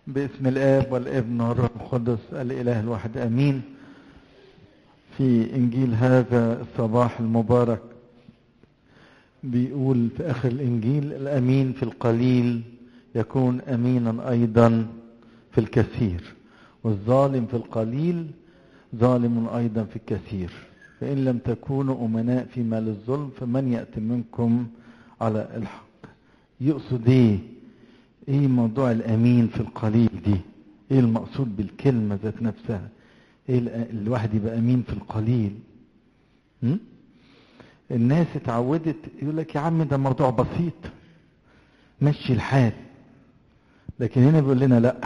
باسم الآب والابن والروح القدس الإله الواحد أمين في إنجيل هذا الصباح المبارك بيقول في آخر الإنجيل الأمين في القليل يكون أمينا أيضا في الكثير والظالم في القليل ظالم أيضا في الكثير فإن لم تكونوا أمناء فيما للظلم فمن يأتي منكم على الحق يقصد ايه ايه موضوع الامين في القليل دي ايه المقصود بالكلمة ذات نفسها ايه الواحد يبقى امين في القليل م? الناس اتعودت يقول لك يا عم ده موضوع بسيط مشي الحال لكن هنا بيقول لنا لا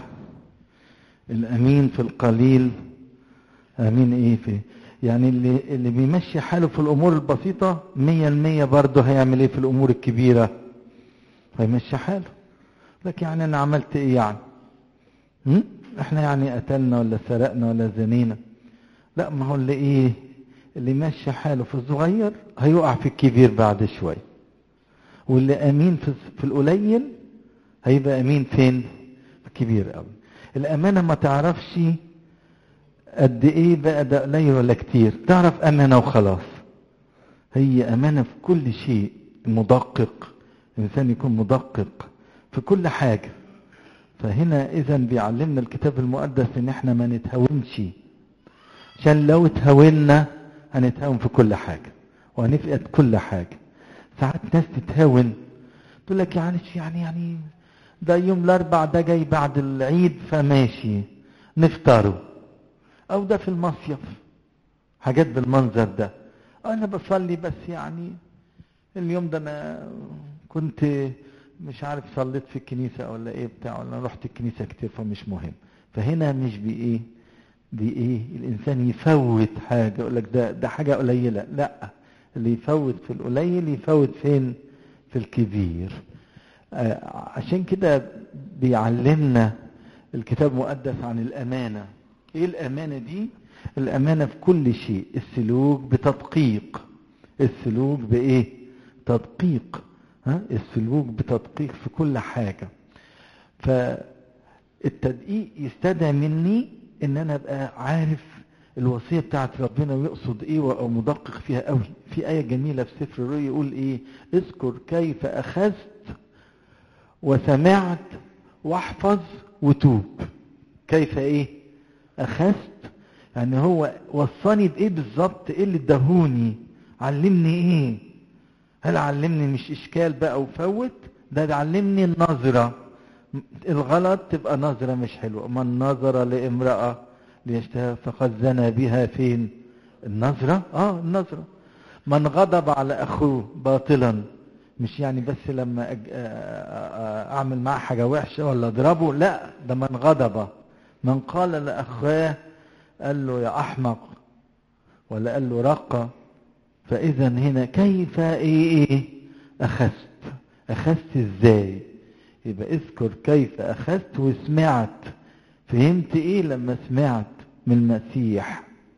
الامين في القليل امين ايه في يعني اللي اللي بيمشي حاله في الامور البسيطه مية المية برضه هيعمل ايه في الامور الكبيره هيمشي حاله لك يعني انا عملت ايه يعني هم؟ احنا يعني قتلنا ولا سرقنا ولا زنينا لا ما هو اللي ايه اللي ماشي حاله في الصغير هيقع في الكبير بعد شويه واللي امين في, في القليل هيبقى امين فين في الكبير قوي الامانه ما تعرفش قد ايه بقى ده قليل ولا كتير تعرف امانه وخلاص هي امانه في كل شيء مدقق الانسان يكون مدقق في كل حاجه فهنا اذا بيعلمنا الكتاب المقدس ان احنا ما نتهاونش عشان لو اتهاونا هنتهاون في كل حاجه وهنفقد كل حاجه ساعات ناس تتهاون تقول لك يعني يعني يعني ده يوم الاربع ده جاي بعد العيد فماشي نفطره او ده في المصيف حاجات بالمنظر ده انا بصلي بس يعني اليوم ده انا كنت مش عارف صليت في الكنيسة ولا ايه بتاع ولا رحت الكنيسة كتير فمش مهم فهنا مش بايه بايه الانسان يفوت حاجة يقول لك ده ده حاجة قليلة لا اللي يفوت في القليل يفوت فين في الكبير آه عشان كده بيعلمنا الكتاب المقدس عن الامانة ايه الامانة دي الامانة في كل شيء السلوك بتدقيق السلوك بايه تدقيق ها السلوك بتدقيق في كل حاجة فالتدقيق يستدعي مني ان انا ابقى عارف الوصية بتاعت ربنا ويقصد ايه وابقى مدقق فيها قوي في آية جميلة في سفر الرؤيا يقول ايه اذكر كيف اخذت وسمعت واحفظ وتوب كيف ايه اخذت يعني هو وصاني بايه بالظبط ايه اللي ادهوني علمني ايه هل علمني مش اشكال بقى وفوت ده, ده علمني النظرة الغلط تبقى نظرة مش حلوة من نظر لامرأة ليشتهى فقد زنى بها فين النظرة اه النظرة من غضب على اخوه باطلا مش يعني بس لما أج... اعمل معاه حاجة وحشة ولا اضربه لا ده من غضب من قال لاخواه قال له يا احمق ولا قال له رقة فاذا هنا كيف ايه ايه اخذت اخذت ازاي يبقى اذكر كيف اخذت وسمعت فهمت ايه لما سمعت من المسيح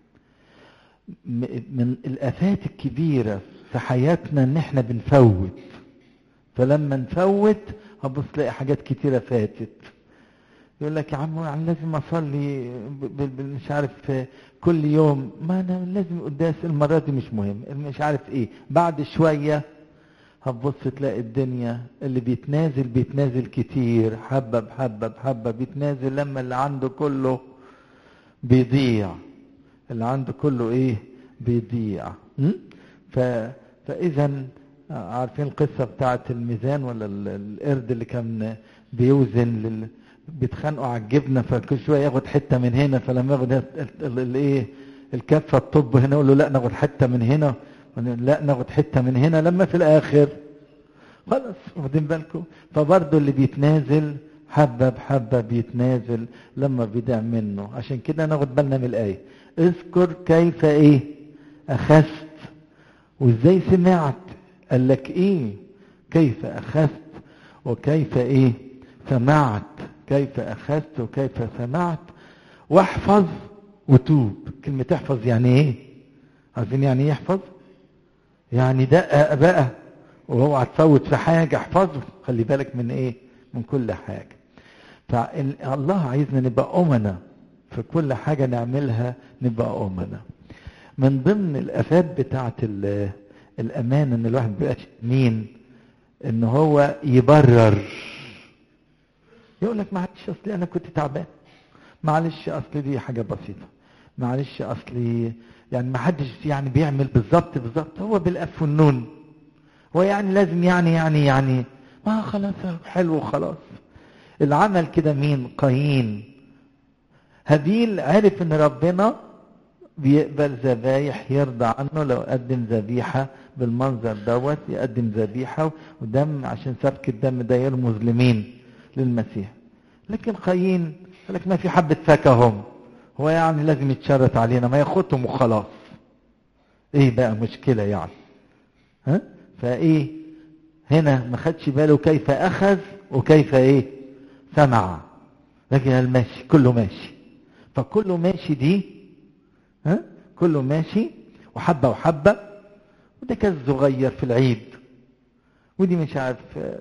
من الافات الكبيرة في حياتنا ان احنا بنفوت فلما نفوت هبص تلاقي حاجات كتيرة فاتت يقول لك يا عم يعني لازم اصلي مش عارف كل يوم ما انا لازم قداس المره دي مش مهم مش عارف ايه بعد شويه هتبص تلاقي الدنيا اللي بيتنازل بيتنازل كتير حبه بحبه بحبه بيتنازل لما اللي عنده كله بيضيع اللي عنده كله ايه بيضيع ف فاذا عارفين القصه بتاعت الميزان ولا القرد اللي كان بيوزن لل بيتخانقوا على الجبنه فكل شويه ياخد حته من هنا فلما ياخد الايه الكفه الطب هنا يقول له لا ناخد حته من هنا لا ناخد حته من هنا لما في الاخر خلاص واخدين بالكم فبرضه اللي بيتنازل حبه بحبه بيتنازل لما بيضيع منه عشان كده ناخد بالنا من الايه اذكر كيف ايه اخذت وازاي سمعت قال لك ايه كيف اخذت وكيف ايه سمعت كيف أخذت وكيف سمعت واحفظ وتوب كلمة احفظ يعني ايه عارفين يعني ايه يحفظ يعني دقق بقى وهو هتفوت في حاجة احفظه خلي بالك من ايه من كل حاجة فالله عايزنا نبقى أمنا في كل حاجة نعملها نبقى أمنا من ضمن الآفات بتاعة الأمان إن الواحد مبيبقاش مين إن هو يبرر يقول لك معلش أصلي أنا كنت تعبان معلش أصلي دي حاجة بسيطة معلش أصلي يعني ما حدش يعني بيعمل بالظبط بالظبط هو بالأف والنون هو يعني لازم يعني يعني يعني ما خلاص حلو خلاص العمل كده مين قايين هابيل عرف ان ربنا بيقبل ذبايح يرضى عنه لو قدم ذبيحة بالمنظر دوت يقدم ذبيحة ودم عشان سفك الدم ده يرمز لمين للمسيح لكن قايين قال لك ما في حبة فاكههم هو يعني لازم يتشرط علينا ما ياخدهم وخلاص ايه بقى مشكلة يعني ها فايه هنا ما خدش باله كيف اخذ وكيف ايه سمع لكن الماشي كله ماشي فكله ماشي دي ها كله ماشي وحبة وحبة وده كان صغير في العيد ودي مش عارف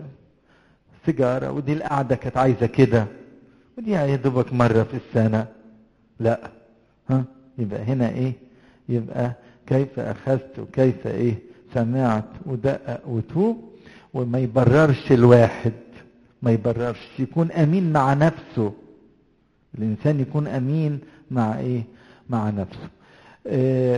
سيجارة ودي القعدة كانت عايزة كده ودي يا دوبك مرة في السنة لا ها يبقى هنا ايه يبقى كيف اخذت وكيف ايه سمعت ودقق وتوب وما يبررش الواحد ما يبررش يكون امين مع نفسه الانسان يكون امين مع ايه مع نفسه آه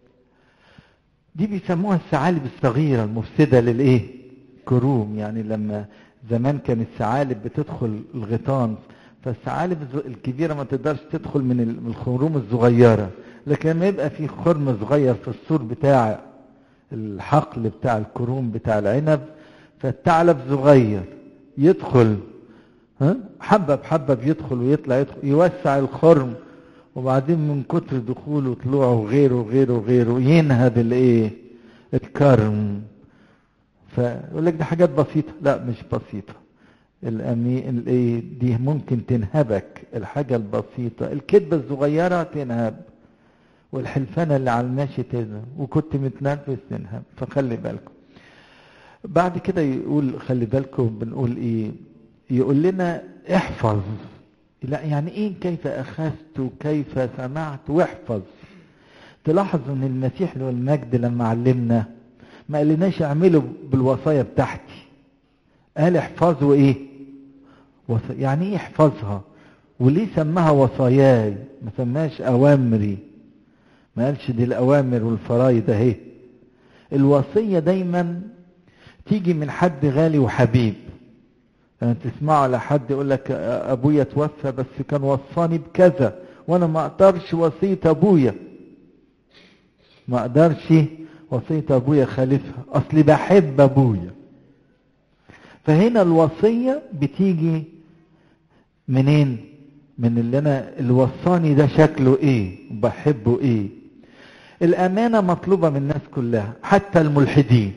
دي بيسموها الثعالب الصغيره المفسده للايه كروم يعني لما زمان كانت الثعالب بتدخل الغيطان فالثعالب الكبيره ما تقدرش تدخل من الخروم الصغيره لكن لما يبقى في خرم صغير في السور بتاع الحقل بتاع الكروم بتاع العنب فالثعلب صغير يدخل ها حبه بحبه بيدخل ويطلع يدخل يوسع الخرم وبعدين من كتر دخوله وطلوعه وغيره وغيره وغيره ينهب الايه الكرم فيقول لك دي حاجات بسيطه لا مش بسيطه الامي الايه دي ممكن تنهبك الحاجه البسيطه الكذبه الصغيره تنهب والحلفانه اللي على الماشي تنهب وكنت متنرفز تنهب فخلي بالكم بعد كده يقول خلي بالكم بنقول ايه يقول لنا احفظ لا يعني ايه كيف اخذت وكيف سمعت واحفظ تلاحظ ان المسيح له المجد لما علمنا ما قالناش اعملوا بالوصايا بتاعتي قال احفظوا ايه وص... يعني ايه احفظها وليه سماها وصاياي ما سماش اوامري ما قالش دي الاوامر والفرايد اهي الوصيه دايما تيجي من حد غالي وحبيب يعني تسمعوا على حد يقول لك ابويا توفى بس كان وصاني بكذا وانا ما اقدرش وصيه ابويا ما اقدرش وصيه ابويا خالفها اصلي بحب ابويا فهنا الوصيه بتيجي منين من اللي انا الوصاني ده شكله ايه بحبه ايه الامانه مطلوبه من الناس كلها حتى الملحدين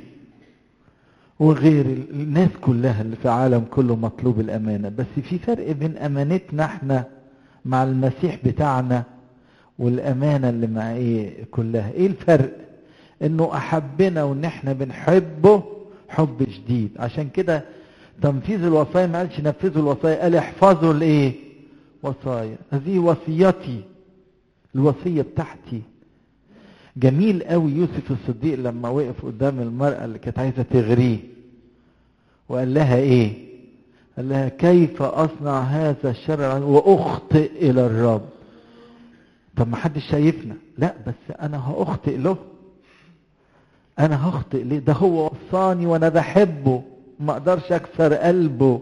وغير الناس كلها اللي في العالم كله مطلوب الأمانة بس في فرق بين أمانتنا احنا مع المسيح بتاعنا والأمانة اللي مع ايه كلها ايه الفرق انه احبنا وان احنا بنحبه حب شديد عشان كده تنفيذ الوصايا ما قالش نفذوا الوصايا قال احفظوا الايه وصايا هذه وصيتي الوصية بتاعتي جميل قوي يوسف الصديق لما وقف قدام المرأة اللي كانت عايزة تغريه وقال لها ايه قال لها كيف اصنع هذا الشر واخطئ الى الرب طب ما حدش شايفنا لا بس انا هاخطئ له انا هخطئ ليه ده هو وصاني وانا بحبه ما اقدرش اكسر قلبه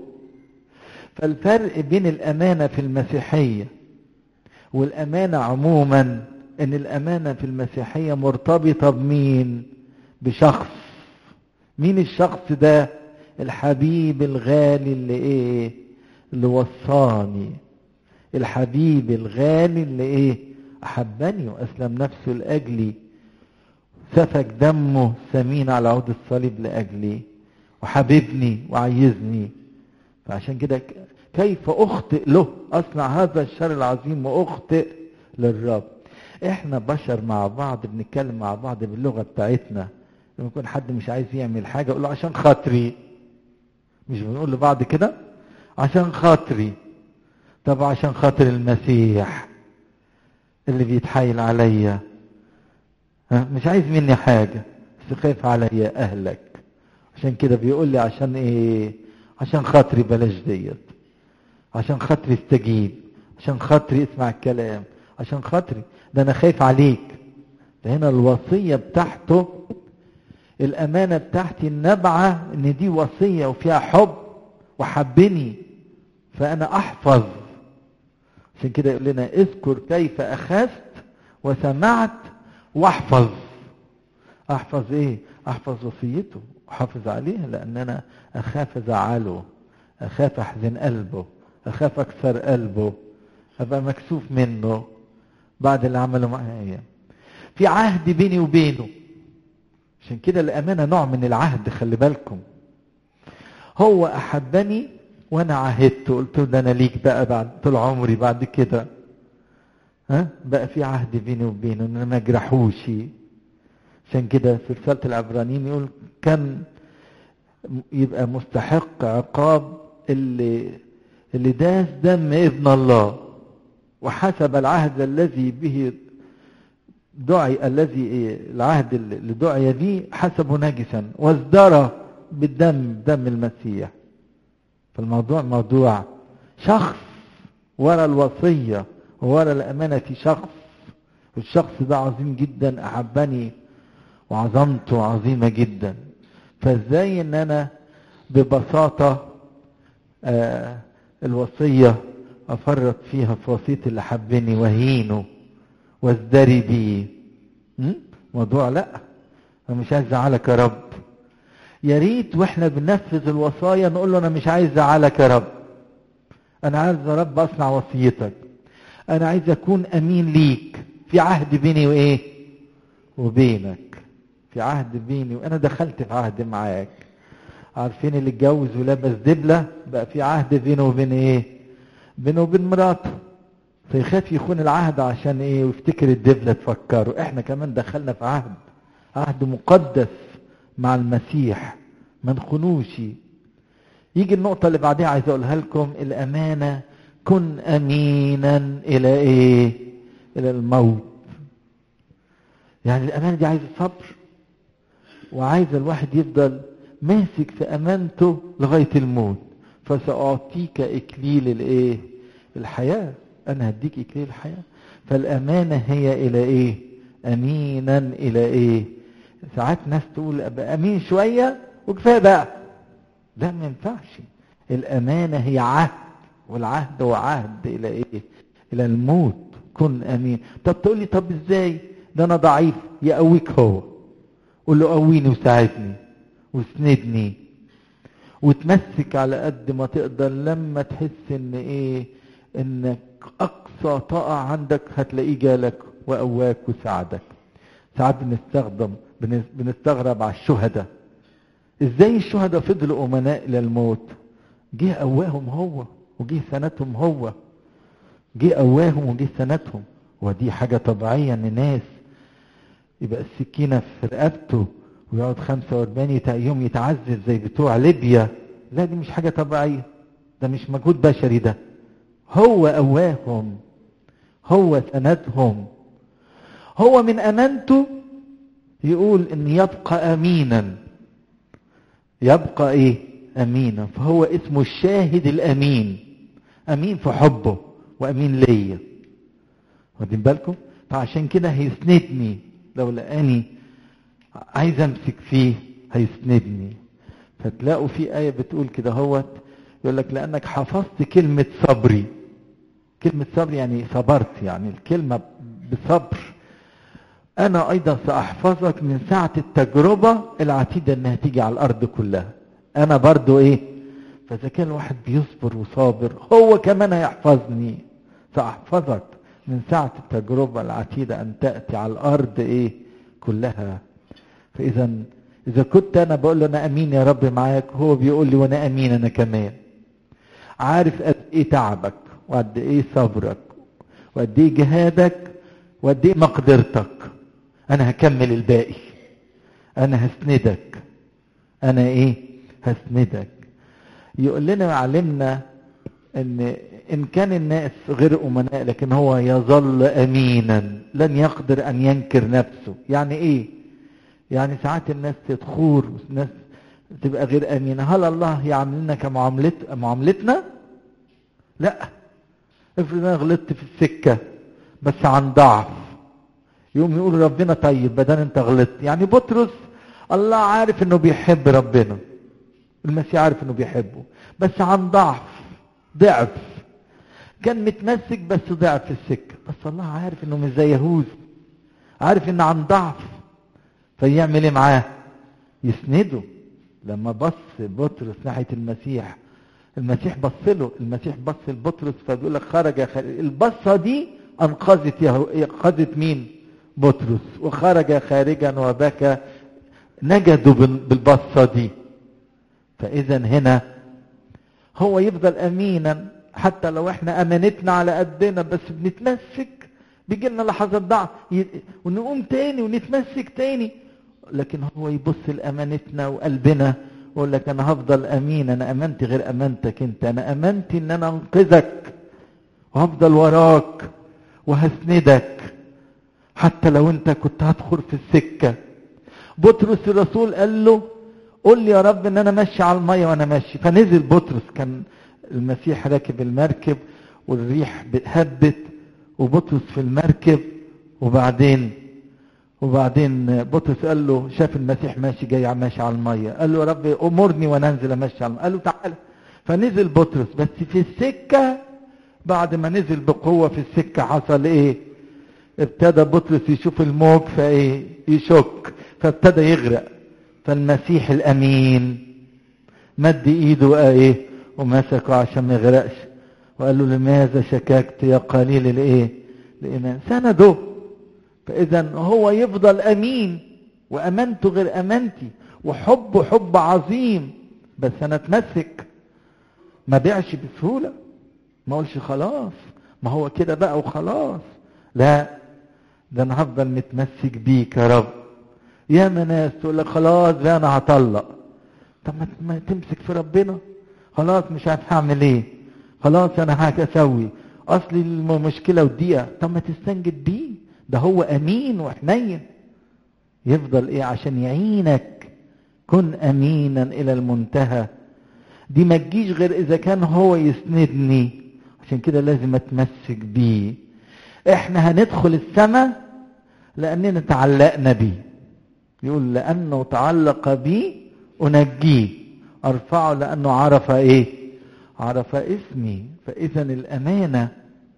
فالفرق بين الامانه في المسيحيه والامانه عموما ان الامانه في المسيحيه مرتبطه بمين بشخص مين الشخص ده الحبيب الغالي اللي ايه اللي وصاني الحبيب الغالي اللي ايه احبني واسلم نفسه لاجلي سفك دمه ثمين على عود الصليب لاجلي وحبيبني وعيزني فعشان كده كيف اخطئ له اصنع هذا الشر العظيم واخطئ للرب احنا بشر مع بعض بنتكلم مع بعض باللغه بتاعتنا لما يكون حد مش عايز يعمل حاجه اقول له عشان خاطري مش بنقول لبعض كده عشان خاطري طب عشان خاطر المسيح اللي بيتحايل عليا ها مش عايز مني حاجة بس خايف عليا اهلك عشان كده بيقول لي عشان ايه عشان خاطري بلاش ديت عشان خاطري استجيب عشان خاطري اسمع الكلام عشان خاطري ده انا خايف عليك ده هنا الوصية بتاعته الامانة بتاعتي النبعة ان دي وصية وفيها حب وحبني فانا احفظ عشان كده يقول لنا اذكر كيف اخذت وسمعت واحفظ احفظ ايه احفظ وصيته احافظ عليها لان انا اخاف ازعله اخاف احزن قلبه اخاف اكسر قلبه ابقى مكسوف منه بعد اللي عمله معايا في عهد بيني وبينه عشان كده الامانه نوع من العهد خلي بالكم هو احبني وانا عهدت قلت له ده انا ليك بقى بعد طول عمري بعد كده ها بقى في عهد بيني وبينه ان انا ما اجرحوش عشان كده في رساله العبرانيين يقول كان يبقى مستحق عقاب اللي اللي داس دم ابن الله وحسب العهد الذي به دعي الذي العهد اللي دعي به حسبه نجسا وازدرى بالدم دم المسيح فالموضوع موضوع شخص ورا الوصية ورا الأمانة في شخص والشخص ده عظيم جدا أحبني وعظمته عظيمة جدا فازاي ان انا ببساطة آه الوصية افرط فيها في وصية اللي حبني وهينه وازدري بيه موضوع لا انا مش عايز ازعلك يا رب يا ريت واحنا بننفذ الوصايا نقول له انا مش عايز ازعلك يا رب انا عايز يا رب اصنع وصيتك انا عايز اكون امين ليك في عهد بيني وايه وبينك في عهد بيني وانا دخلت في عهد معاك عارفين اللي اتجوز ولبس دبلة بقى في عهد بينه وبين ايه بينه وبين مراته فيخاف يخون العهد عشان ايه ويفتكر الدبلة تفكره احنا كمان دخلنا في عهد عهد مقدس مع المسيح ما نخونوش يجي النقطة اللي بعدها عايز اقولها لكم الامانة كن امينا الى ايه الى الموت يعني الامانة دي عايزة صبر وعايز الواحد يفضل ماسك في امانته لغاية الموت فسأعطيك اكليل الايه الحياة انا هديك اكليل الحياة فالامانة هي الى ايه امينا الى ايه ساعات ناس تقول ابقى امين شوية وكفاية بقى لا ما ينفعش الامانة هي عهد والعهد هو عهد الى ايه الى الموت كن امين طب تقول لي طب ازاي ده انا ضعيف يقويك هو قول له قويني وساعدني واسندني وتمسك على قد ما تقدر لما تحس ان ايه انك اقصى طاقة عندك هتلاقيه جالك وقواك وساعدك ساعات بنستخدم بنستغرب على الشهداء ازاي الشهداء فضلوا امناء الى الموت جه قواهم هو وجه سنتهم هو جه قواهم وجه سنتهم ودي حاجة طبيعية ان ناس يبقى السكينة في رقبته ويقعد 45 يوم يتعذب زي بتوع ليبيا لا دي مش حاجة طبيعية ده مش مجهود بشري ده هو قواهم هو سندهم هو من امانته يقول ان يبقى امينا يبقى ايه امينا فهو اسمه الشاهد الامين امين في حبه وامين ليا واخدين بالكم فعشان كده هيسندني لو لقاني عايز امسك فيه هيسندني فتلاقوا في آية بتقول كده هوت يقول لك لأنك حفظت كلمة صبري كلمة صبر يعني صبرت يعني الكلمة بصبر أنا أيضا سأحفظك من ساعة التجربة العتيدة إنها تيجي على الأرض كلها أنا برضو إيه فإذا كان الواحد بيصبر وصابر هو كمان هيحفظني سأحفظك من ساعة التجربة العتيدة أن تأتي على الأرض إيه كلها فإذا إذا كنت أنا بقول له أنا أمين يا رب معاك هو بيقول لي وأنا أمين أنا كمان عارف قد إيه تعبك وقد إيه صبرك وقد إيه جهادك وقد إيه مقدرتك أنا هكمل الباقي أنا هسندك أنا إيه هسندك يقول لنا علمنا ان ان كان الناس غير امناء لكن هو يظل امينا لن يقدر ان ينكر نفسه يعني ايه يعني ساعات الناس تتخور والناس تبقى غير امينه هل الله يعاملنا كمعاملت معاملتنا لا افرض انا غلطت في السكه بس عن ضعف يقوم يقول ربنا طيب بدل انت غلطت يعني بطرس الله عارف انه بيحب ربنا المسيح عارف انه بيحبه بس عن ضعف ضعف كان متمسك بس ضعف في السكه بس الله عارف انه مش زي يهوذا عارف ان عن ضعف فيعمل ايه معاه يسنده لما بص بطرس ناحيه المسيح المسيح بص له المسيح بص لبطرس فبيقول لك خرج خارج البصه دي انقذت يهو... انقذت مين بطرس وخرج خارجا وبكى نجدوا بالبصه دي فاذا هنا هو يفضل امينا حتى لو احنا امانتنا على قدنا بس بنتمسك بيجي لنا لحظات ضعف ونقوم تاني ونتمسك تاني لكن هو يبص لامانتنا وقلبنا ويقول لك انا هفضل امين انا امانتي غير امانتك انت انا امانتي ان انا انقذك وهفضل وراك وهسندك حتى لو انت كنت هتخر في السكه بطرس الرسول قال له قول لي يا رب ان انا ماشي على الميه وانا ماشي فنزل بطرس كان المسيح راكب المركب والريح هبت وبطرس في المركب وبعدين وبعدين بطرس قال له شاف المسيح ماشي جاي ماشي على الميه قال له يا رب امرني وانا انزل امشي على الميه قال له تعالى فنزل بطرس بس في السكه بعد ما نزل بقوه في السكه حصل ايه ابتدى بطرس يشوف الموج فايه يشك فابتدى يغرق فالمسيح الامين مد ايده ايه ومسكه عشان ما يغرقش وقال له لماذا شككت يا قليل الايه الايمان سنده فاذا هو يفضل امين وامانته غير امانتي وحبه حب عظيم بس انا اتمسك ما بيعش بسهوله ما اقولش خلاص ما هو كده بقى وخلاص لا ده انا هفضل متمسك بيك يا رب يا ناس تقول لك خلاص ده انا هطلق طب ما تمسك في ربنا خلاص مش عارف هعمل ايه خلاص انا حاجه اسوي اصلي المشكله والضيقه طب ما تستنجد بيه ده هو امين وحنين يفضل ايه عشان يعينك كن امينا الى المنتهى دي ما تجيش غير اذا كان هو يسندني عشان كده لازم اتمسك بيه احنا هندخل السماء لاننا تعلقنا بيه يقول لانه تعلق بي انجيه ارفعه لانه عرف ايه عرف اسمي فاذا الامانه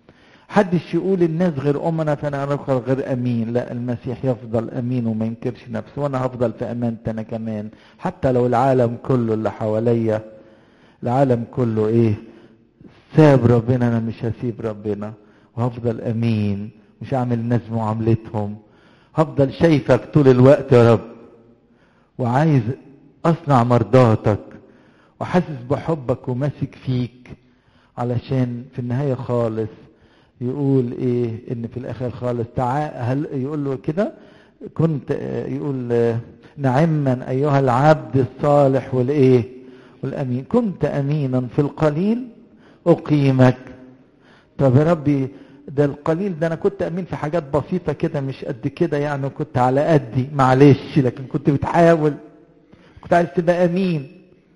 حدش يقول الناس غير امنا فانا اعرف غير امين لا المسيح يفضل امين وما ينكرش نفسه وانا هفضل في امانتي انا كمان حتى لو العالم كله اللي حواليا العالم كله ايه ساب ربنا انا مش هسيب ربنا وهفضل امين مش هعمل الناس معاملتهم هفضل شايفك طول الوقت يا رب وعايز اصنع مرضاتك وحاسس بحبك وماسك فيك علشان في النهايه خالص يقول ايه ان في الاخر خالص تعال هل يقول له كده كنت يقول نعما ايها العبد الصالح والايه والامين كنت امينا في القليل اقيمك طب يا ربي ده القليل ده انا كنت امين في حاجات بسيطه كده مش قد كده يعني كنت على قدي معلش لكن كنت بتحاول كنت عايز تبقى امين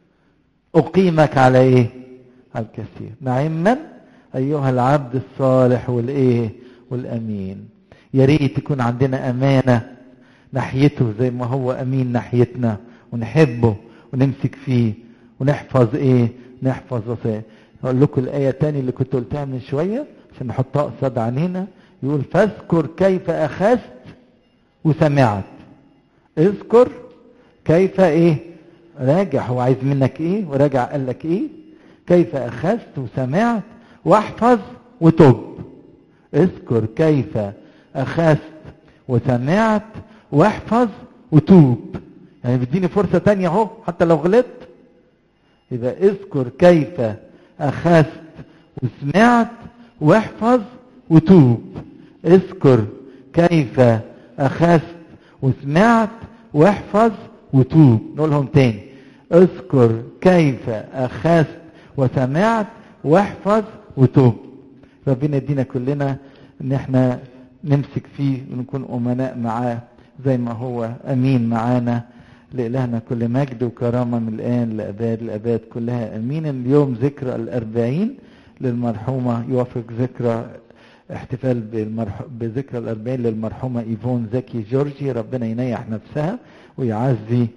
اقيمك على ايه على الكثير نعما ايها العبد الصالح والايه والامين يا ريت تكون عندنا امانه ناحيته زي ما هو امين ناحيتنا ونحبه ونمسك فيه ونحفظ ايه نحفظ وصيه اقول لكم الايه تاني اللي كنت قلتها من شويه عشان نحطها قصاد عينينا يقول فاذكر كيف اخذت وسمعت اذكر كيف ايه راجع هو عايز منك ايه وراجع قال لك ايه كيف اخذت وسمعت واحفظ وتب اذكر كيف اخذت وسمعت واحفظ وتوب يعني بيديني فرصة تانية اهو حتى لو غلطت يبقى اذكر كيف اخذت وسمعت واحفظ وتوب اذكر كيف اخذت وسمعت واحفظ وتوب نقولهم تاني اذكر كيف اخذت وسمعت واحفظ وتوب ربنا يدينا كلنا ان احنا نمسك فيه ونكون امناء معاه زي ما هو امين معانا لإلهنا كل مجد وكرامة من الآن لأباد الأباد كلها أمين اليوم ذكرى الأربعين للمرحومة يوافق ذكرى احتفال بالمرح... بذكرى الأربعين للمرحومة إيفون زكي جورجي ربنا ينيح نفسها ويعزي